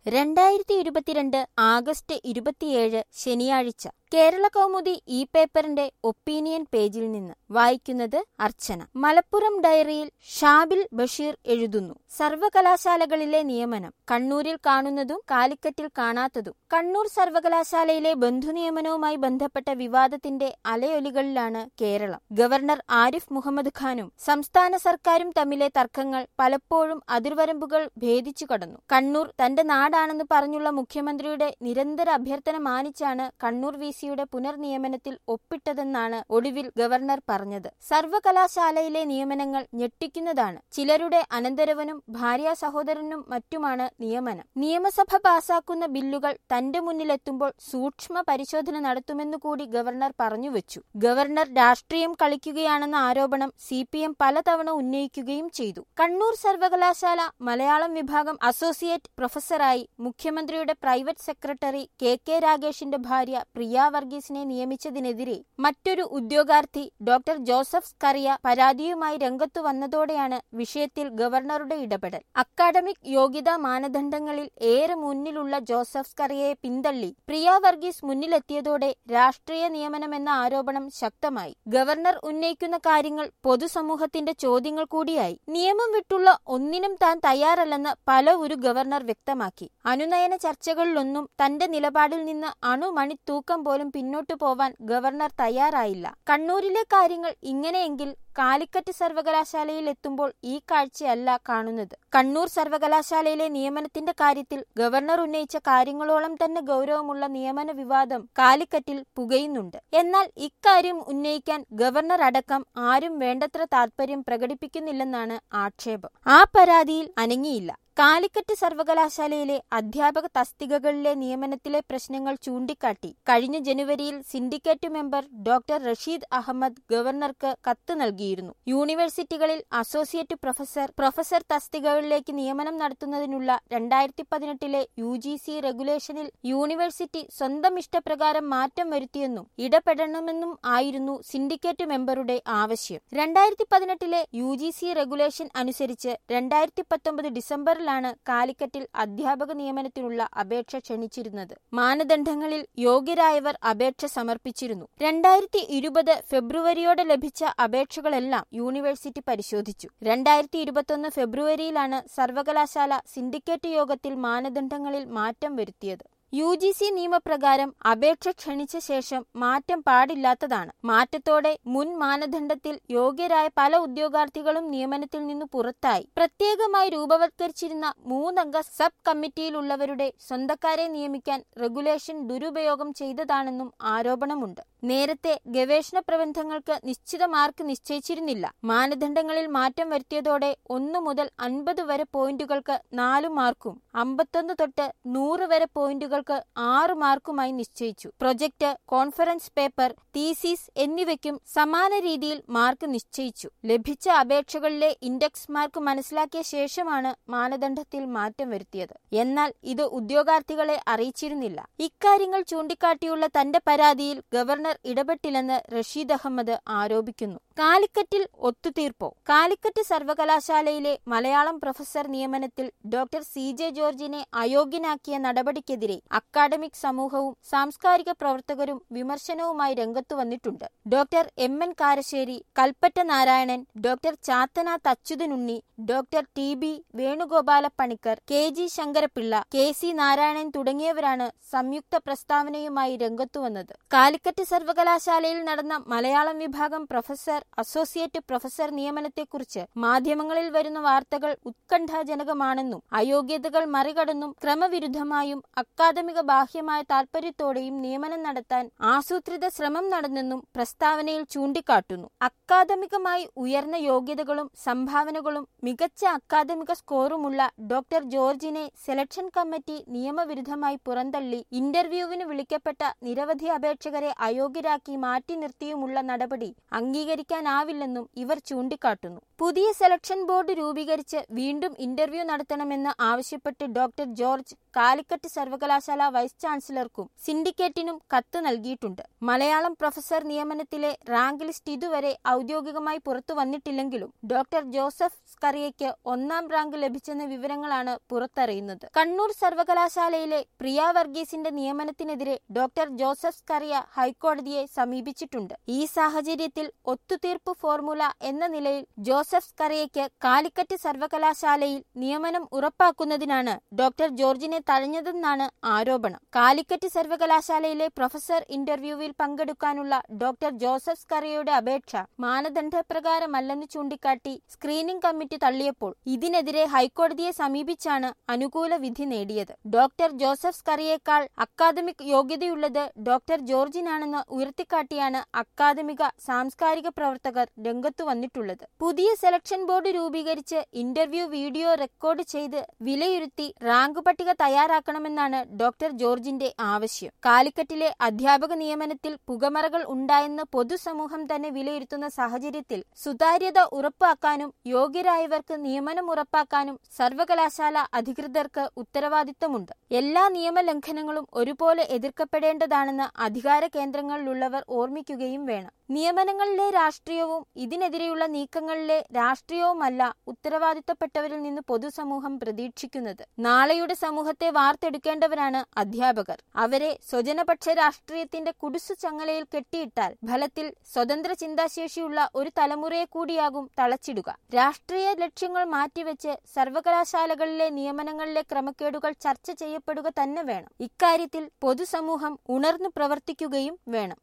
രണ്ടായിരത്തി ഇരുപത്തിരണ്ട് ആഗസ്റ്റ് ഇരുപത്തിയേഴ് ശനിയാഴ്ച കേരള കൗമുദി ഈ പേപ്പറിന്റെ ഒപ്പീനിയൻ പേജിൽ നിന്ന് വായിക്കുന്നത് അർച്ചന മലപ്പുറം ഡയറിയിൽ ഷാബിൽ ബഷീർ എഴുതുന്നു സർവകലാശാലകളിലെ നിയമനം കണ്ണൂരിൽ കാണുന്നതും കാലിക്കറ്റിൽ കാണാത്തതും കണ്ണൂർ സർവകലാശാലയിലെ ബന്ധുനിയമനവുമായി ബന്ധപ്പെട്ട വിവാദത്തിന്റെ അലയൊലികളിലാണ് കേരളം ഗവർണർ ആരിഫ് മുഹമ്മദ് ഖാനും സംസ്ഥാന സർക്കാരും തമ്മിലെ തർക്കങ്ങൾ പലപ്പോഴും അതിർവരമ്പുകൾ ഭേദിച്ചു കടന്നു കണ്ണൂർ തന്റെ നാടാണെന്ന് പറഞ്ഞുള്ള മുഖ്യമന്ത്രിയുടെ നിരന്തര അഭ്യർത്ഥന മാനിച്ചാണ് കണ്ണൂർ വി സിയുടെ പുനർനിയമനത്തിൽ ഒപ്പിട്ടതെന്നാണ് ഒടുവിൽ ഗവർണർ പറഞ്ഞത് സർവകലാശാലയിലെ നിയമനങ്ങൾ ഞെട്ടിക്കുന്നതാണ് ചിലരുടെ അനന്തരവനും ഭാര്യ സഹോദരനും മറ്റുമാണ് നിയമനം നിയമസഭ പാസാക്കുന്ന ബില്ലുകൾ തന്റെ മുന്നിലെത്തുമ്പോൾ സൂക്ഷ്മ പരിശോധന നടത്തുമെന്നു കൂടി ഗവർണർ പറഞ്ഞുവെച്ചു ഗവർണർ രാഷ്ട്രീയം കളിക്കുകയാണെന്ന ആരോപണം സി പി എം പലതവണ ഉന്നയിക്കുകയും ചെയ്തു കണ്ണൂർ സർവകലാശാല മലയാളം വിഭാഗം അസോസിയേറ്റ് പ്രൊഫസറായി മുഖ്യമന്ത്രിയുടെ പ്രൈവറ്റ് സെക്രട്ടറി കെ കെ രാഗേഷിന്റെ ഭാര്യ പ്രിയ വർഗീസിനെ നിയമിച്ചതിനെതിരെ മറ്റൊരു ഉദ്യോഗാർത്ഥി ഡോക്ടർ ജോസഫ് സ്കറിയ പരാതിയുമായി രംഗത്തു വന്നതോടെയാണ് വിഷയത്തിൽ ഗവർണറുടെ ഇടപെടൽ അക്കാഡമിക് യോഗ്യതാ മാനദണ്ഡങ്ങളിൽ ഏറെ മുന്നിലുള്ള ജോസഫ് സ്കറിയയെ പിന്തള്ളി പ്രിയ വർഗീസ് മുന്നിലെത്തിയതോടെ രാഷ്ട്രീയ നിയമനമെന്ന ആരോപണം ശക്തമായി ഗവർണർ ഉന്നയിക്കുന്ന കാര്യങ്ങൾ പൊതുസമൂഹത്തിന്റെ ചോദ്യങ്ങൾ കൂടിയായി നിയമം വിട്ടുള്ള ഒന്നിനും താൻ തയ്യാറല്ലെന്ന് പല ഒരു ഗവർണർ വ്യക്തമാക്കി അനുനയന ചർച്ചകളിലൊന്നും തന്റെ നിലപാടിൽ നിന്ന് അണുമണി തൂക്കം പോലും പിന്നോട്ടു പോവാൻ ഗവർണർ തയ്യാറായില്ല കണ്ണൂരിലെ കാര്യങ്ങൾ ഇങ്ങനെയെങ്കിൽ കാലിക്കറ്റ് സർവകലാശാലയിൽ എത്തുമ്പോൾ ഈ കാഴ്ചയല്ല കാണുന്നത് കണ്ണൂർ സർവകലാശാലയിലെ നിയമനത്തിന്റെ കാര്യത്തിൽ ഗവർണർ ഉന്നയിച്ച കാര്യങ്ങളോളം തന്നെ ഗൗരവമുള്ള നിയമന വിവാദം കാലിക്കറ്റിൽ പുകയുന്നുണ്ട് എന്നാൽ ഇക്കാര്യം ഉന്നയിക്കാൻ ഗവർണർ അടക്കം ആരും വേണ്ടത്ര താൽപര്യം പ്രകടിപ്പിക്കുന്നില്ലെന്നാണ് ആക്ഷേപം ആ പരാതിയിൽ അനങ്ങിയില്ല കാലിക്കറ്റ് സർവകലാശാലയിലെ അധ്യാപക തസ്തികകളിലെ നിയമനത്തിലെ പ്രശ്നങ്ങൾ ചൂണ്ടിക്കാട്ടി കഴിഞ്ഞ ജനുവരിയിൽ syndicate member doctor Rasheed Ahmed ഗവർണർക്ക് കത്ത് നൽകിയിരുന്നു യൂണിവേഴ്സിറ്റികളിൽ അസോസിയേറ്റ് പ്രൊഫസർ പ്രൊഫസർ തസ്തികകളിലേക്ക് നിയമനം നടത്തുന്നതിനുള്ള രണ്ടായിരത്തി പതിനെട്ടിലെ യു ജി സി റെഗുലേഷനിൽ യൂണിവേഴ്സിറ്റി സ്വന്തം ഇഷ്ടപ്രകാരം മാറ്റം വരുത്തിയെന്നും ഇടപെടണമെന്നും ആയിരുന്നു സിൻഡിക്കേറ്റ് മെമ്പറുടെ ആവശ്യം രണ്ടായിരത്തി പതിനെട്ടിലെ യു ജി സി റെഗുലേഷൻ അനുസരിച്ച് രണ്ടായിരത്തി പത്തൊമ്പത് ഡിസംബറിൽ ലാണ് കാലിക്കറ്റിൽ അധ്യാപക നിയമനത്തിനുള്ള അപേക്ഷ ക്ഷണിച്ചിരുന്നത് മാനദണ്ഡങ്ങളിൽ യോഗ്യരായവർ അപേക്ഷ സമർപ്പിച്ചിരുന്നു രണ്ടായിരത്തി ഇരുപത് ഫെബ്രുവരിയോടെ ലഭിച്ച അപേക്ഷകളെല്ലാം യൂണിവേഴ്സിറ്റി പരിശോധിച്ചു രണ്ടായിരത്തി ഇരുപത്തൊന്ന് ഫെബ്രുവരിയിലാണ് സർവകലാശാല സിൻഡിക്കേറ്റ് യോഗത്തിൽ മാനദണ്ഡങ്ങളിൽ മാറ്റം വരുത്തിയത് യു ജി സി നിയമപ്രകാരം അപേക്ഷ ക്ഷണിച്ച ശേഷം മാറ്റം പാടില്ലാത്തതാണ് മാറ്റത്തോടെ മുൻ മാനദണ്ഡത്തിൽ യോഗ്യരായ പല ഉദ്യോഗാർത്ഥികളും നിയമനത്തിൽ നിന്ന് പുറത്തായി പ്രത്യേകമായി രൂപവത്കരിച്ചിരുന്ന മൂന്നംഗ സബ് കമ്മിറ്റിയിലുള്ളവരുടെ സ്വന്തക്കാരെ നിയമിക്കാൻ റെഗുലേഷൻ ദുരുപയോഗം ചെയ്തതാണെന്നും ആരോപണമുണ്ട് നേരത്തെ ഗവേഷണ പ്രബന്ധങ്ങൾക്ക് നിശ്ചിത മാർക്ക് നിശ്ചയിച്ചിരുന്നില്ല മാനദണ്ഡങ്ങളിൽ മാറ്റം വരുത്തിയതോടെ ഒന്നു മുതൽ അൻപത് വരെ പോയിന്റുകൾക്ക് നാലു മാർക്കും അമ്പത്തൊന്ന് തൊട്ട് നൂറ് വരെ പോയിന്റുകൾക്ക് ആറ് മാർക്കുമായി നിശ്ചയിച്ചു പ്രൊജക്ട് കോൺഫറൻസ് പേപ്പർ തീസിസ് എന്നിവയ്ക്കും സമാന രീതിയിൽ മാർക്ക് നിശ്ചയിച്ചു ലഭിച്ച അപേക്ഷകളിലെ ഇൻഡെക്സ് മാർക്ക് മനസ്സിലാക്കിയ ശേഷമാണ് മാനദണ്ഡത്തിൽ മാറ്റം വരുത്തിയത് എന്നാൽ ഇത് ഉദ്യോഗാർത്ഥികളെ അറിയിച്ചിരുന്നില്ല ഇക്കാര്യങ്ങൾ ചൂണ്ടിക്കാട്ടിയുള്ള തന്റെ പരാതിയിൽ ഗവർണർ ഇടപെട്ടില്ലെന്ന് റഷീദ് അഹമ്മദ് ആരോപിക്കുന്നു കാലിക്കറ്റിൽ ഒത്തുതീർപ്പോ കാലിക്കറ്റ് സർവകലാശാലയിലെ മലയാളം പ്രൊഫസർ നിയമനത്തിൽ ഡോക്ടർ സി ജെ ജോർജിനെ അയോഗ്യനാക്കിയ നടപടിക്കെതിരെ അക്കാഡമിക് സമൂഹവും സാംസ്കാരിക പ്രവർത്തകരും വിമർശനവുമായി രംഗത്തു വന്നിട്ടുണ്ട് doctor M N Karassery Kalpetta Narayanan doctor Chathanath Achuthanunni doctor T B Venugopala Panicker K G Sankarapillai K C Narayanan തുടങ്ങിയവരാണ് സംയുക്ത പ്രസ്താവനയുമായി രംഗത്തു വന്നത് കാലിക്കറ്റ് സർവകലാശാലയിൽ നടന്ന മലയാളം വിഭാഗം പ്രൊഫസർ അസോസിയേറ്റ് പ്രൊഫസർ നിയമനത്തെക്കുറിച്ച് മാധ്യമങ്ങളിൽ വരുന്ന വാർത്തകൾ ഉത്കണ്ഠാജനകമാണെന്നും അയോഗ്യതകൾ മറികടന്നും ക്രമവിരുദ്ധമായും അക്കാദമിക ബാഹ്യമായ താൽപര്യത്തോടെയും നിയമനം നടത്താൻ ആസൂത്രിത ശ്രമം നടന്നെന്നും പ്രസ്താവനയിൽ ചൂണ്ടിക്കാട്ടുന്നു അക്കാദമികമായി ഉയർന്ന യോഗ്യതകളും സംഭാവനകളും മികച്ച അക്കാദമിക സ്കോറുമുള്ള ഡോക്ടർ ജോർജിനെ സെലക്ഷൻ കമ്മിറ്റി നിയമവിരുദ്ധമായി പുറന്തള്ളി ഇന്റർവ്യൂവിന് വിളിക്കപ്പെട്ട നിരവധി അപേക്ഷകരെ അയോഗ്യ അയോഗ്യരാക്കി മാറ്റി നിർത്തിയുമുള്ള നടപടി അംഗീകരിക്കാനാവില്ലെന്നും ഇവർ ചൂണ്ടിക്കാട്ടുന്നു പുതിയ സെലക്ഷൻ ബോർഡ് രൂപീകരിച്ച് വീണ്ടും ഇന്റർവ്യൂ നടത്തണമെന്ന് ആവശ്യപ്പെട്ട് ഡോക്ടർ ജോർജ് കാലിക്കറ്റ് സർവകലാശാല വൈസ് ചാൻസലർക്കും സിൻഡിക്കേറ്റിനും കത്ത് നൽകിയിട്ടുണ്ട് മലയാളം പ്രൊഫസർ നിയമനത്തിലെ റാങ്ക് ലിസ്റ്റ് ഇതുവരെ ഔദ്യോഗികമായി പുറത്തു വന്നിട്ടില്ലെങ്കിലും ഡോക്ടർ ജോസഫ് സ്കറിയയ്ക്ക് ഒന്നാം റാങ്ക് ലഭിച്ചെന്ന വിവരങ്ങളാണ് പുറത്തറിയുന്നത് കണ്ണൂർ സർവകലാശാലയിലെ പ്രിയ വർഗീസിന്റെ നിയമനത്തിനെതിരെ ഡോക്ടർ ജോസഫ് സ്കറിയ ഹൈക്കോടതിയെ സമീപിച്ചിട്ടുണ്ട് ഈ സാഹചര്യത്തിൽ ഒത്തുതീർപ്പ് ഫോർമുല എന്ന നിലയിൽ ജോസഫ് സ്കറിയയ്ക്ക് കാലിക്കറ്റ് സർവകലാശാലയിൽ നിയമനം ഉറപ്പാക്കുന്നതിനാണ് ഡോക്ടർ ജോർജിനെ തഴഞ്ഞതെന്നാണ് ആരോപണം കാലിക്കറ്റ് സർവകലാശാലയിലെ പ്രൊഫസർ ഇന്റർവ്യൂവിൽ പങ്കെടുക്കാനുള്ള ഡോക്ടർ ജോസഫ് സ്കറിയയുടെ അപേക്ഷ മാനദണ്ഡപ്രകാരമല്ലെന്ന് ചൂണ്ടിക്കാട്ടി സ്ക്രീനിംഗ് കമ്മിറ്റി തള്ളിയപ്പോൾ ഇതിനെതിരെ ഹൈക്കോടതിയെ സമീപിച്ചാണ് അനുകൂല വിധി നേടിയത് ഡോക്ടർ ജോസഫ് സ്കറിയേക്കാൾ അക്കാദമിക് യോഗ്യതയുള്ളത് ഡോക്ടർ ജോർജിനാണെന്ന് ഉയർത്തിക്കാട്ടിയാണ് അക്കാദമിക സാംസ്കാരിക പ്രവർത്തകർ രംഗത്തു വന്നിട്ടുള്ളത് പുതിയ സെലക്ഷൻ ബോർഡ് രൂപീകരിച്ച് ഇന്റർവ്യൂ വീഡിയോ റെക്കോർഡ് ചെയ്ത് വിലയിരുത്തി റാങ്ക് പട്ടിക തയ്യാറാക്കണമെന്നാണ് ഡോക്ടർ ജോർജിന്റെ ആവശ്യം കാലിക്കറ്റിലെ അധ്യാപക നിയമനത്തിൽ പുകമറകൾ ഉണ്ടായെന്ന് പൊതുസമൂഹം തന്നെ വിലയിരുത്തുന്ന സാഹചര്യത്തിൽ സുതാര്യത ഉറപ്പാക്കാനും യോഗ്യരായവർക്ക് നിയമനം ഉറപ്പാക്കാനും സർവകലാശാല അധികൃതർക്ക് ഉത്തരവാദിത്തമുണ്ട് എല്ലാ നിയമലംഘനങ്ങളും ഒരുപോലെ എതിർക്കപ്പെടേണ്ടതാണെന്ന് അധികാര കേന്ദ്രങ്ങളിലുള്ളവർ ഓർമ്മിക്കുകയും വേണം നിയമനങ്ങളിലെ രാഷ്ട്രീയവും ഇതിനെതിരെയുള്ള നീക്കങ്ങളിലെ രാഷ്ട്രീയവുമല്ല ഉത്തരവാദിത്തപ്പെട്ടവരിൽ നിന്ന് പൊതുസമൂഹം പ്രതീക്ഷിക്കുന്നത് നാളെയുടെ സമൂഹത്തെ വാർത്തെടുക്കേണ്ടവരാണ് അധ്യാപകർ അവരെ സ്വജനപക്ഷ രാഷ്ട്രീയത്തിന്റെ കുടുസു ചങ്ങലയിൽ കെട്ടിയിട്ടാൽ ഫലത്തിൽ സ്വതന്ത്ര ചിന്താശേഷിയുള്ള ഒരു തലമുറയെ കൂടിയാകും തളച്ചിടുക രാഷ്ട്രീയ ലക്ഷ്യങ്ങൾ മാറ്റിവെച്ച് സർവകലാശാലകളിലെ നിയമനങ്ങളിലെ ക്രമക്കേടുകൾ ചർച്ച ചെയ്യപ്പെടുക തന്നെ വേണം ഇക്കാര്യത്തിൽ പൊതുസമൂഹം ഉണർന്നു പ്രവർത്തിക്കുകയും വേണം